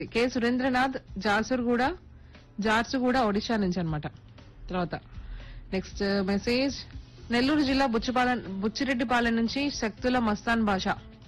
K Surendranath Jharsuguda Jharsuguda Odisha నుంచి అన్నమాట తర్వాత నెక్స్ట్ మెసేజ్ నెల్లూరు జిల్లా బుచ్చిపాలెం బుచ్చిరెడ్డిపాలెం నుంచి శక్తుల మస్తాన్ భాష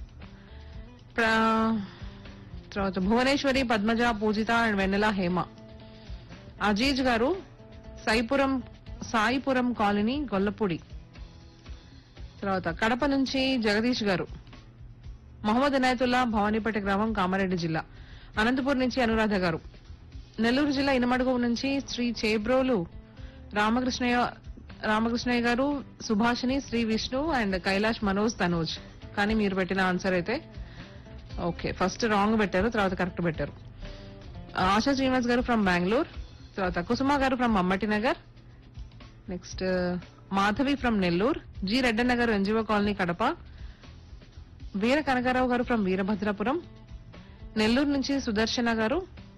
ప్ర- తర్వాత భువనేశ్వరి పద్మజ పూజిత అండ్ వెన్నెల హేమ అజీజ్ గారు సాయిపురం సాయిపురం కాలనీ గొల్లపూడి తర్వాత కడప నుంచి జగదీష్ గారు మహమ్మద్ ఇనాయతుల్లా భవానీపేట గ్రామం కామారెడ్డి జిల్లా అనంతపూర్ నుంచి అనురాధ గారు నెల్లూరు జిల్లా ఇనమడుగు నుంచి శ్రీ చేబ్రోలు రామకృష్ణయ్య రామకృష్ణయ్య గారు సుభాషిణి శ్రీ విష్ణు అండ్ కైలాష్ మనోజ్ తనోజ్ కానీ మీరు పెట్టిన ఆన్సర్ అయితే ఓకే ఫస్ట్ రాంగ్ పెట్టారు తర్వాత కరెక్ట్ పెట్టారు ఆశా శ్రీనివాస్ గారు ఫ్రమ్ బెంగళూరు తర్వాత కుసుమ గారు from Ammati Nagar next Madhavi from Nellore G Reddanna గారు ఎన్జిఓ కాలనీ కడప వీర కనకారావు గారు ఫ్రమ్ వీరభద్రాపురం నెల్లూరు నుంచి సుదర్శన గారు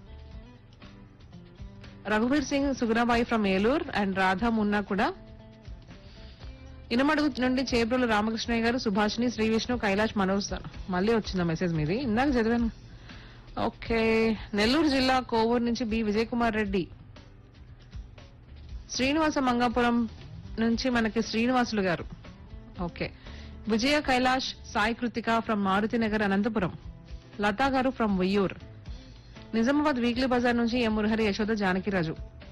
రఘువీర్ సింగ్ సుగుణాబాయి ఫ్రమ్ ఏలూర్ అండ్ రాధా మున్నా కూడా ఇనమడుగు నుండి చేబ్రోలు రామకృష్ణయ్య గారు సుభాషిని శ్రీ విష్ణు కైలాష్ మనోజ్ మళ్ళీ వచ్చింది మెసేజ్ మీది ఇందాక చదివాను ఓకే నెల్లూరు జిల్లా కోవూరు నుంచి బి విజయ్ కుమార్ రెడ్డి శ్రీనివాస మంగాపురం నుంచి మనకి శ్రీనివాసులు గారు ఓకే విజయ కైలాష్ సాయి కృతిక ఫ్రమ్ మారుతి నగర్ అనంతపురం లతా గారు ఫ్రమ్ వయ్యూర్ నిజామాబాద్ వీక్లీ బజార్ నుంచి ఎం మురహరి యశోద జానకిరాజు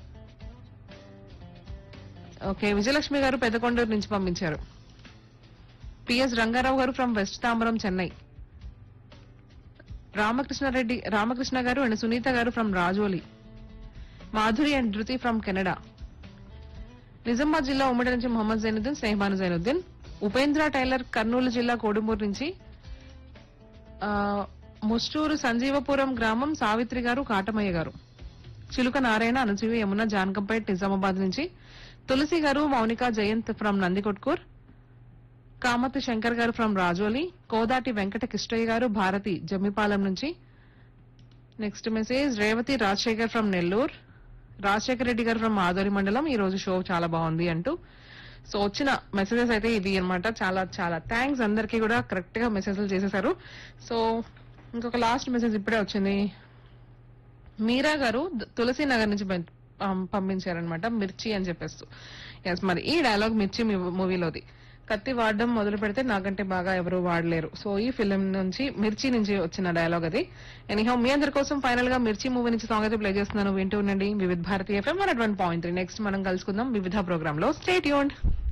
ఓకే విజయలక్ష్మి గారు పెద్దకొండూరు నుంచి పంపించారు పిఎస్ రంగారావు గారు ఫ్రమ్ వెస్ట్ తాంబరం చెన్నై రామకృష్ణారెడ్డి రామకృష్ణ గారు అండ్ సునీత గారు from Rajoli Madhuri and Dhruti from Canada Nizamabad జిల్లా ఉమ్మడి నుంచి మొహమ్మద్ జైనుద్దీన్ స్నేహబాను జైనుద్దీన్ ఉపేంద్ర టైలర్ కర్నూలు జిల్లా కోడుమూరు నుంచి ఆ, ముస్టూరు సంజీవపురం గ్రామం సావిత్రి గారు కాటమయ్య గారు చిలుక నారాయణ అనుజీవి యమున జానకంపేట్ నిజామాబాద్ నుంచి తులసి గారు మౌనిక జయంత్ ఫ్రమ్ నందికొట్కూర్ కామతి శంకర్ గారు ఫ్రమ్ రాజోలి కోదాటి వెంకట కిష్టయ్య గారు భారతి జమ్మిపాలెం నుంచి next message Revathi Rajasekhar from Nellore Rajasekhar Reddy గారు ఫ్రమ్ ఆదోరి మండలం ఈ రోజు షో చాలా బాగుంది అంటూ సో వచ్చిన మెసేజెస్ అయితే ఇవి అన్నమాట చాలా చాలా థ్యాంక్స్ అందరికీ కూడా కరెక్ట్ గా మెసేజ్లు చేసేసారు సో ఇంకొక లాస్ట్ మెసేజ్ ఇప్పుడే వచ్చింది మీరా గారు ద- తులసి నగర్ నుంచి పం- పం- పంపించారనమాట మిర్చి అని చెప్పేస్తూ ఎస్ మరి ఈ డైలాగ్ మిర్చి మూవీలోది కత్తి వాడడం మొదలు పెడితే నాకంటే బాగా ఎవరు వాడలేరు సో ఈ ఫిలిం నుంచి మిర్చి నుంచి వచ్చిన డైలాగ్ అది ఎనీహౌ మీ అందరి కోసం ఫైనల్ గా మిర్చి మూవీ నుంచి సాంగ్ అయితే ప్లే చేస్తున్నాను వింటూ ఉండండి Vividha Bharati FM one point three next మనం కలుసుకుందాం వివిధ ప్రోగ్రామ్ లో స్టేట్ యూన్